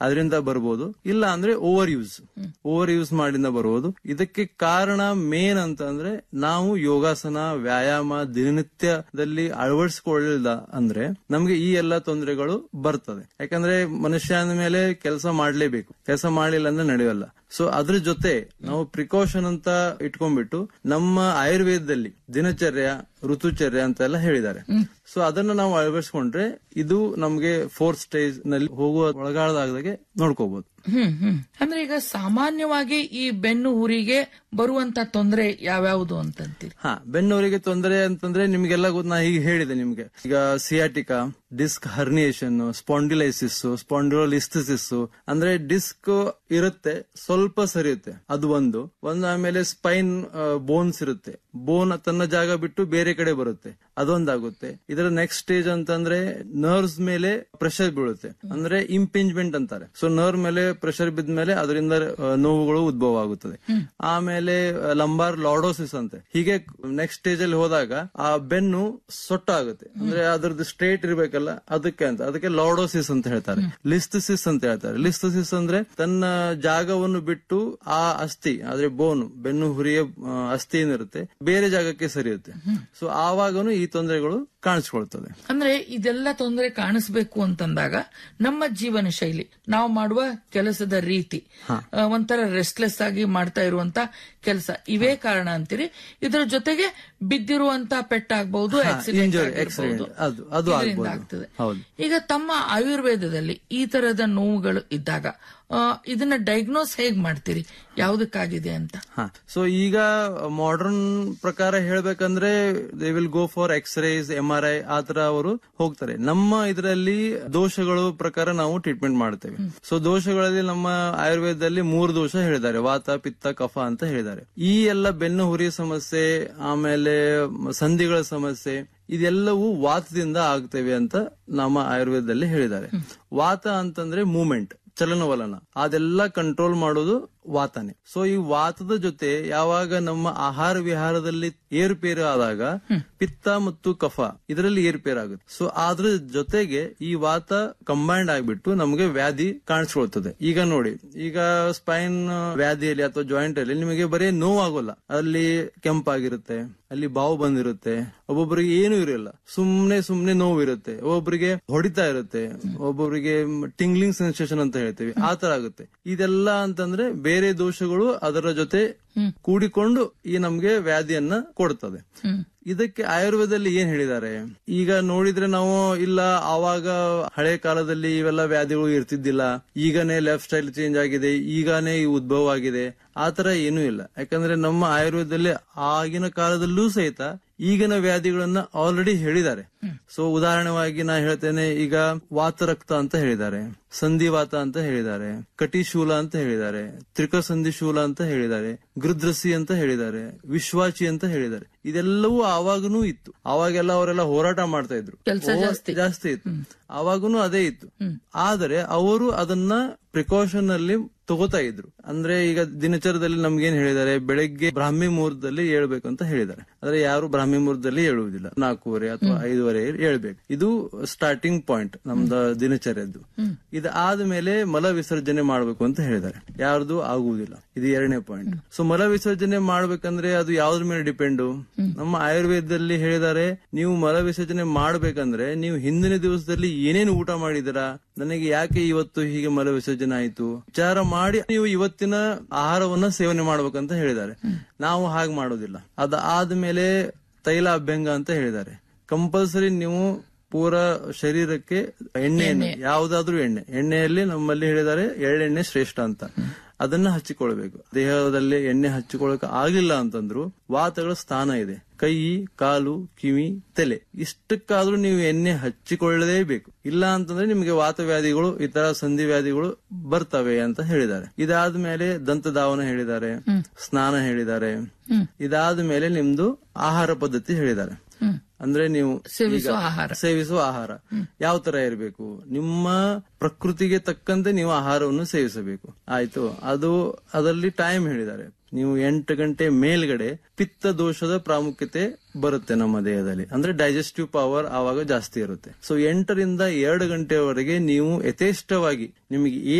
ಅದರಿಂದ ಬರ್ಬೋದು ಇಲ್ಲ ಅಂದ್ರೆ ಓವರ್ ಯೂಸ್ ಓವರ್ ಯೂಸ್ ಮಾಡಿಂದ ಬರ್ಬೋದು ಇದಕ್ಕೆ ಕಾರಣ ಮೇನ್ ಅಂತ ಅಂದ್ರೆ ನಾವು ಯೋಗಾಸನ ವ್ಯಾಯಾಮ ದಿನನಿತ್ಯದಲ್ಲಿ ಅಳವಡಿಸಿಕೊಳ್ಳಿಲ್ಲ ಅಂದ್ರೆ ನಮ್ಗೆ ಈ ಎಲ್ಲಾ ತೊಂದರೆಗಳು ಬರ್ತದೆ ಯಾಕಂದ್ರೆ ಮನುಷ್ಯ ಅಂದ ಮೇಲೆ ಕೆಲಸ ಮಾಡ್ಲೇಬೇಕು ಕೆಲಸ ಮಾಡಲಿಲ್ಲ ಅಂದ್ರೆ ನಡೆಯಲ್ಲ ಸೊ ಅದ್ರ ಜೊತೆ ನಾವು ಪ್ರಿಕಾಷನ್ ಅಂತ ಇಟ್ಕೊಂಡ್ಬಿಟ್ಟು ನಮ್ಮ ಆಯುರ್ವೇದದಲ್ಲಿ ದಿನಚರ್ಯ ಋತುಚರ್ಯ ಅಂತ ಎಲ್ಲ ಹೇಳಿದ್ದಾರೆ ಸೊ ಅದನ್ನ ನಾವು ಅಳವಡಿಸ್ಕೊಂಡ್ರೆ ಇದು ನಮ್ಗೆ ಫೋರ್ತ್ ಸ್ಟೇಜ್ ನಲ್ಲಿ ಹೋಗುವ ಒಳಗಾಳದಾಗದಾಗೆ ನೋಡ್ಕೋಬಹುದು ಹ್ಮ್ ಹ್ಮ್ ಅಂದ್ರೆ ಈಗ ಸಾಮಾನ್ಯವಾಗಿ ಈ ಬೆನ್ನು ಊರಿಗೆ ಬರುವಂತ ತೊಂದರೆ ಯಾವ್ಯಾವುದು ಅಂತಂತೀರಿ ಹಾ ಬೆನ್ನೂರಿಗೆ ತೊಂದರೆ ಅಂತಂದ್ರೆ ನಿಮ್ಗೆಲ್ಲ ಗೊತ್ತು ನಾ ಈಗ ಹೇಳಿದೆ ನಿಮ್ಗೆ ಈಗ sciatica disc herniation spondylosis spondylolisthesis ಅಂದ್ರೆ ಡಿಸ್ಕ್ ಇರುತ್ತೆ ಸ್ವಲ್ಪ ಸರಿಯುತ್ತೆ ಅದು ಒಂದು ಒಂದು ಆಮೇಲೆ ಸ್ಪೈನ್ ಬೋನ್ಸ್ ಇರುತ್ತೆ ಬೋನ್ ತನ್ನ ಜಾಗ ಬಿಟ್ಟು ಬೇರೆ ಕಡೆ ಬರುತ್ತೆ ಅದೊಂದಾಗುತ್ತೆ ಇದರ ನೆಕ್ಸ್ಟ್ ಸ್ಟೇಜ್ ಅಂತಂದ್ರೆ ನರ್ವ್ಸ್ ಮೇಲೆ ಪ್ರೆಷರ್ ಬೀಳುತ್ತೆ ಅಂದ್ರೆ ಇಂಪಿಂಜ್ಮೆಂಟ್ ಅಂತಾರೆ ಸೊ ನರ್ವ್ ಮೇಲೆ ಪ್ರೆಷರ್ ಬಿದ್ದ ಮೇಲೆ ಅದರಿಂದ ಆ, ನೋವುಗಳು ಉದ್ಭವ ಆಗುತ್ತದೆ ಆಮೇಲೆ ಲಂಬಾರ್ ಲಾರ್ಡೋಸಿಸ್ ಅಂತೆ ಹೀಗೆ ನೆಕ್ಸ್ಟ್ ಸ್ಟೇಜ್ ಅಲ್ಲಿ ಹೋದಾಗ ಆ ಬೆನ್ನು ಸೊಟ್ಟ ಆಗುತ್ತೆ ಅಂದ್ರೆ ಅದ್ರದ್ದು ಸ್ಟ್ರೇಟ್ ಇರ್ಬೇಕಲ್ಲ ಅದಕ್ಕೆ ಅಂತ ಅದಕ್ಕೆ ಲಾರ್ಡೋಸಿಸ್ ಅಂತ ಹೇಳ್ತಾರೆ ಲಿಸ್ತಸಿಸ್ ಅಂತ ಹೇಳ್ತಾರೆ ಲಿಸ್ತಸಿಸ್ ಅಂದ್ರೆ ತನ್ನ ಜಾಗವನ್ನು ಬಿಟ್ಟು ಆ ಅಸ್ಥಿ ಆದ್ರೆ ಬೋನು ಬೆನ್ನು ಹುರಿಯ ಆ, ಅಸ್ಥಿ ಏನಿರುತ್ತೆ ಬೇರೆ ಜಾಗಕ್ಕೆ ಸರಿಯುತ್ತೆ ಸೊ ಆವಾಗನು ಈ ತೊಂದರೆಗಳು ಕಾಣಿಸ್ಕೊಳ್ತದೆ ಅಂದ್ರೆ ಇದೆಲ್ಲ ತೊಂದರೆ ಕಾಣಿಸ್ಬೇಕು ಅಂತಂದಾಗ ನಮ್ಮ ಜೀವನ ಶೈಲಿ ನಾವು ಮಾಡುವ ಕೆಲಸದ ರೀತಿ ಆ, ಒಂಥರ ರೆಸ್ಟ್ಲೆಸ್ ಆಗಿ ಮಾಡ್ತಾ ಇರುವಂತ ಕೆಲಸ ಇವೇ ಕಾರಣ ಅಂತೀರಿ ಇದ್ರ ಜೊತೆಗೆ ಬಿದ್ದಿರುವಂತ ಪೆಟ್ಟಾಗಬಹುದು injury, accident, ಅದು- ಅದು ಆಗ್ಬೋದು. ಆಗ್ತದೆ ಹೌದು. ಈಗ ತಮ್ಮ ಆಯುರ್ವೇದದಲ್ಲಿ ಈ ತರದ ನೋವುಗಳು ಇದ್ದಾಗ ಆ, ಇದನ್ನ ಡಯಾಗ್ನೋಸ್ ಹೇಗ್ ಮಾಡ್ತೀರಿ ಯಾವ್ದಕ್ಕಾಗಿದೆ ಅಂತ ಹಾ ಸೊ ಈಗ ಮಾಡರ್ನ್ ಪ್ರಕಾರ ಹೇಳ್ಬೇಕಂದ್ರೆ they will go for x-rays M R I ಆತರ ಅವರು ಹೋಗ್ತಾರೆ ನಮ್ಮ ಇದರಲ್ಲಿ ದೋಷಗಳು ಪ್ರಕಾರ ನಾವು ಟ್ರೀಟ್ಮೆಂಟ್ ಮಾಡ್ತೇವೆ ಸೊ ದೋಷಗಳಲ್ಲಿ ನಮ್ಮ ಆಯುರ್ವೇದದಲ್ಲಿ ಮೂರು ದೋಷ ಹೇಳಿದ್ದಾರೆ ವಾತ ಪಿತ್ತ ಕಫ ಅಂತ ಹೇಳಿದ್ದಾರೆ ಈ ಎಲ್ಲ ಬೆನ್ನು ಹುರಿ ಸಮಸ್ಯೆ ಆಮೇಲೆ ಸಂಧಿಗಳ ಸಮಸ್ಯೆ ಇದೆಲ್ಲವೂ ವಾತದಿಂದ ಆಗ್ತೇವೆ ಅಂತ ನಮ್ಮ ಆಯುರ್ವೇದದಲ್ಲಿ ಹೇಳಿದ್ದಾರೆ ವಾತ ಅಂತಂದ್ರೆ ಮೂಮೆಂಟ್ ಚಲನವಲನ ಅದೆಲ್ಲ ಕಂಟ್ರೋಲ್ ಮಾಡೋದು ವಾತನೆ ಸೊ ಈ ವಾತದ ಜೊತೆ ಯಾವಾಗ ನಮ್ಮ ಆಹಾರ ವಿಹಾರದಲ್ಲಿ ಏರುಪೇರು ಆದಾಗ ಪಿತ್ತ ಮತ್ತು ಕಫ ಇದರಲ್ಲಿ ಏರುಪೇರು ಆಗುತ್ತೆ ಸೊ ಅದ್ರ ಜೊತೆಗೆ ಈ ವಾತ ಕಂಬೈಂಡ್ ಆಗ್ಬಿಟ್ಟು ನಮಗೆ ವ್ಯಾಧಿ ಕಾಣಿಸ್ಕೊಳ್ತದೆ ಈಗ ನೋಡಿ ಈಗ ಸ್ಪೈನ್ ವ್ಯಾಧಿಯಲ್ಲಿ ಅಥವಾ ಜಾಯಿಂಟ್ ಅಲ್ಲಿ ನಿಮಗೆ ಬರೀ ನೋವಾಗೋಲ್ಲ ಅಲ್ಲಿ ಕೆಂಪಾಗಿರುತ್ತೆ ಅಲ್ಲಿ ಬಾವು ಬಂದಿರುತ್ತೆ ಒಬ್ಬೊಬ್ಬರಿಗೆ ಏನು ಇರಲ್ಲ ಸುಮ್ನೆ ಸುಮ್ನೆ ನೋವು ಇರುತ್ತೆ ಒಬ್ಬೊಬ್ಬರಿಗೆ ಹೊಡಿತಾ ಇರುತ್ತೆ ಒಬ್ಬೊಬ್ಬರಿಗೆ ಟಿಂಗ್ಲಿಂಗ್ ಸೆನ್ಸೇಷನ್ ಅಂತ ಹೇಳ್ತೀವಿ ಆ ತರ ಆಗುತ್ತೆ ಇದೆಲ್ಲ ಅಂತಂದ್ರೆ ಬೇರೆ ದೋಷಗಳು ಅದರ ಜೊತೆ ಕೂಡಿಕೊಂಡು ಈ ನಮ್ಗೆ ವ್ಯಾಧಿಯನ್ನ ಕೊಡ್ತದೆ ಇದಕ್ಕೆ ಆಯುರ್ವೇದದಲ್ಲಿ ಏನ್ ಹೇಳಿದ್ದಾರೆ ಈಗ ನೋಡಿದ್ರೆ ನಾವು ಇಲ್ಲ ಆವಾಗ ಹಳೆ ಕಾಲದಲ್ಲಿ ಇವೆಲ್ಲ ವ್ಯಾಧಿಗಳು ಇರ್ತಿದ್ದಿಲ್ಲ ಈಗನೇ ಲೈಫ್ ಸ್ಟೈಲ್ ಚೇಂಜ್ ಆಗಿದೆ ಈಗಾನೇ ಈ ಉದ್ಭವ ಆಗಿದೆ ಆತರ ಏನೂ ಇಲ್ಲ ಯಾಕಂದ್ರೆ ನಮ್ಮ ಆಯುರ್ವೇದದಲ್ಲಿ ಆಗಿನ ಕಾಲದಲ್ಲೂ ಸಹಿತ ಈಗಿನ ವ್ಯಾಧಿಗಳನ್ನ ಆಲ್ರೆಡಿ ಹೇಳಿದ್ದಾರೆ ಸೊ ಉದಾಹರಣೆವಾಗಿ ನಾ ಹೇಳ್ತೇನೆ ಈಗ ವಾತರಕ್ತ ಅಂತ ಹೇಳಿದ್ದಾರೆ ಸಂಧಿವಾತ ಅಂತ ಹೇಳಿದ್ದಾರೆ ಕಟಿಶೂಲ ಅಂತ ಹೇಳಿದ್ದಾರೆ ತ್ರಿಕಸಂಧಿ ಶೂಲ ಅಂತ ಹೇಳಿದ್ದಾರೆ ಗೃದ್ರಸಿ ಅಂತ ಹೇಳಿದ್ದಾರೆ ವಿಶ್ವಾಚಿ ಅಂತ ಹೇಳಿದ್ದಾರೆ ಇದೆಲ್ಲವೂ ಆವಾಗನೂ ಇತ್ತು ಅವಾಗೆಲ್ಲ ಅವರೆಲ್ಲ ಹೋರಾಟ ಮಾಡ್ತಾ ಇದ್ರು ಕೆಲ್ಸ ಓ- ಜಾಸ್ತಿ. ಜಾಸ್ತಿ ಇತ್ತು ಅವಾಗನು ಅದೇ ಇತ್ತು ಆದರೆ ಅವರು ಅದನ್ನ ಪ್ರಿಕಾಷನ್ ಅಲ್ಲಿ ತಗೋತಾ ಇದ್ರು ಅಂದ್ರೆ ಈಗ ದಿನಚರದಲ್ಲಿ ನಮ್ಗೇನ್ ಹೇಳಿದ್ದಾರೆ ಬೆಳಗ್ಗೆ ಬ್ರಾಹ್ಮಿ ಮುಹೂರ್ತದಲ್ಲಿ ಹೇಳ್ಬೇಕು ಅಂತ ಹೇಳಿದ್ದಾರೆ ಆದ್ರೆ ಯಾರು ಬ್ರಾಹ್ಮಿ ಮುಹೂರ್ತದಲ್ಲಿ ಹೇಳುವುದಿಲ್ಲ ನಾಲ್ಕೂವರೆ ಅಥವಾ ಐದುವರೆ ಹೇಳ್ಬೇಕು ಇದು ಸ್ಟಾರ್ಟಿಂಗ್ ಪಾಯಿಂಟ್ ನಮ್ದು ದಿನಚರ್ಯದ್ದು ಇದಾದ್ಮೇಲೆ ಮಲ ವಿಸರ್ಜನೆ ಮಾಡ್ಬೇಕು ಅಂತ ಹೇಳಿದ್ದಾರೆ ಯಾರ್ದು ಆಗುವುದಿಲ್ಲ ಇದು ಎರಡನೇ ಪಾಯಿಂಟ್ ಸೊ ಮಲ ವಿಸರ್ಜನೆ ಮಾಡ್ಬೇಕಂದ್ರೆ ಅದು ಯಾವ್ದ್ರ ಮೇಲೆ ಡಿಪೆಂಡು ನಮ್ಮ ಆಯುರ್ವೇದದಲ್ಲಿ ಹೇಳಿದ್ದಾರೆ ನೀವು ಮಲ ವಿಸರ್ಜನೆ ಮಾಡ್ಬೇಕಂದ್ರೆ ನೀವು ಹಿಂದಿನ ದಿವಸದಲ್ಲಿ ಏನೇನು ಊಟ ಮಾಡಿದಿರಾ ನನಗೆ ಯಾಕೆ ಇವತ್ತು ಹೀಗೆ ಮಲ ವಿಸರ್ಜನೆ ಆಯ್ತು ವಿಚಾರ ಮಾಡಿ ನೀವು ಇವತ್ತಿನ ಆಹಾರವನ್ನ ಸೇವನೆ ಮಾಡ್ಬೇಕಂತ ಹೇಳಿದ್ದಾರೆ ನಾವು ಹಾಗೆ ಮಾಡೋದಿಲ್ಲ ಅದಾದ್ಮೇಲೆ ತೈಲ ಅಭ್ಯಂಗ ಅಂತ ಹೇಳಿದ್ದಾರೆ ಕಂಪಲ್ಸರಿ ನೀವು ಪೂರ ಶರೀರಕ್ಕೆ ಎಣ್ಣೆಯನ್ನು ಯಾವ್ದಾದ್ರೂ ಎಣ್ಣೆ ಎಣ್ಣೆಯಲ್ಲಿ ನಮ್ಮಲ್ಲಿ ಹೇಳಿದ್ದಾರೆ ಎಳ್ಳೆಣ್ಣೆ ಶ್ರೇಷ್ಠ ಅಂತ ಅದನ್ನ ಹಚ್ಚಿಕೊಳ್ಬೇಕು ದೇಹದಲ್ಲಿ ಎಣ್ಣೆ ಹಚ್ಚಿಕೊಳ್ಳಕ್ ಆಗಿಲ್ಲ ಅಂತಂದ್ರು ವಾತಗಳ ಸ್ಥಾನ ಇದೆ ಕೈ ಕಾಲು ಕಿವಿ ತಲೆ ಇಷ್ಟಕ್ಕಾದ್ರೂ ನೀವು ಎಣ್ಣೆ ಹಚ್ಚಿಕೊಳ್ಳಲೇಬೇಕು ಇಲ್ಲ ಅಂತಂದ್ರೆ ನಿಮಗೆ ವಾತವ್ಯಾಧಿಗಳು ಇತರ ಸಂಧಿ ವ್ಯಾಧಿಗಳು ಬರ್ತವೆ ಅಂತ ಹೇಳಿದ್ದಾರೆ ಇದಾದ್ಮೇಲೆ ದಂತಧಾವನ ಹೇಳಿದ್ದಾರೆ ಸ್ನಾನ ಹೇಳಿದ್ದಾರೆ ಇದಾದ ಮೇಲೆ ನಿಮ್ದು ಆಹಾರ ಪದ್ಧತಿ ಹೇಳಿದ್ದಾರೆ ಅಂದ್ರೆ ನೀವು ಸೇವಿಸುವ ಈಗ ಆಹಾರ. ಸೇವಿಸುವ ಆಹಾರ ಯಾವ ತರ ಇರಬೇಕು ನಿಮ್ಮ ಪ್ರಕೃತಿಗೆ ತಕ್ಕಂತೆ ನೀವು ಆಹಾರವನ್ನು ಸೇವಿಸಬೇಕು ಆಯ್ತು ಅದು ಅದರಲ್ಲಿ ಟೈಮ್ ಹೇಳಿದ್ದಾರೆ ನೀವು ಎಂಟು ಗಂಟೆ ಮೇಲ್ಗಡೆ ಪಿತ್ತ ದೋಷದ ಪ್ರಾಮುಖ್ಯತೆ ಬರುತ್ತೆ ನಮ್ಮ ದೇಹದಲ್ಲಿ ಅಂದ್ರೆ ಡೈಜೆಸ್ಟಿವ್ ಪವರ್ ಆವಾಗ ಜಾಸ್ತಿ ಇರುತ್ತೆ ಸೊ ಎಂಟರಿಂದ ಎರಡು ಗಂಟೆವರೆಗೆ ನೀವು ಯಥೇಷ್ಟವಾಗಿ ನಿಮಗೆ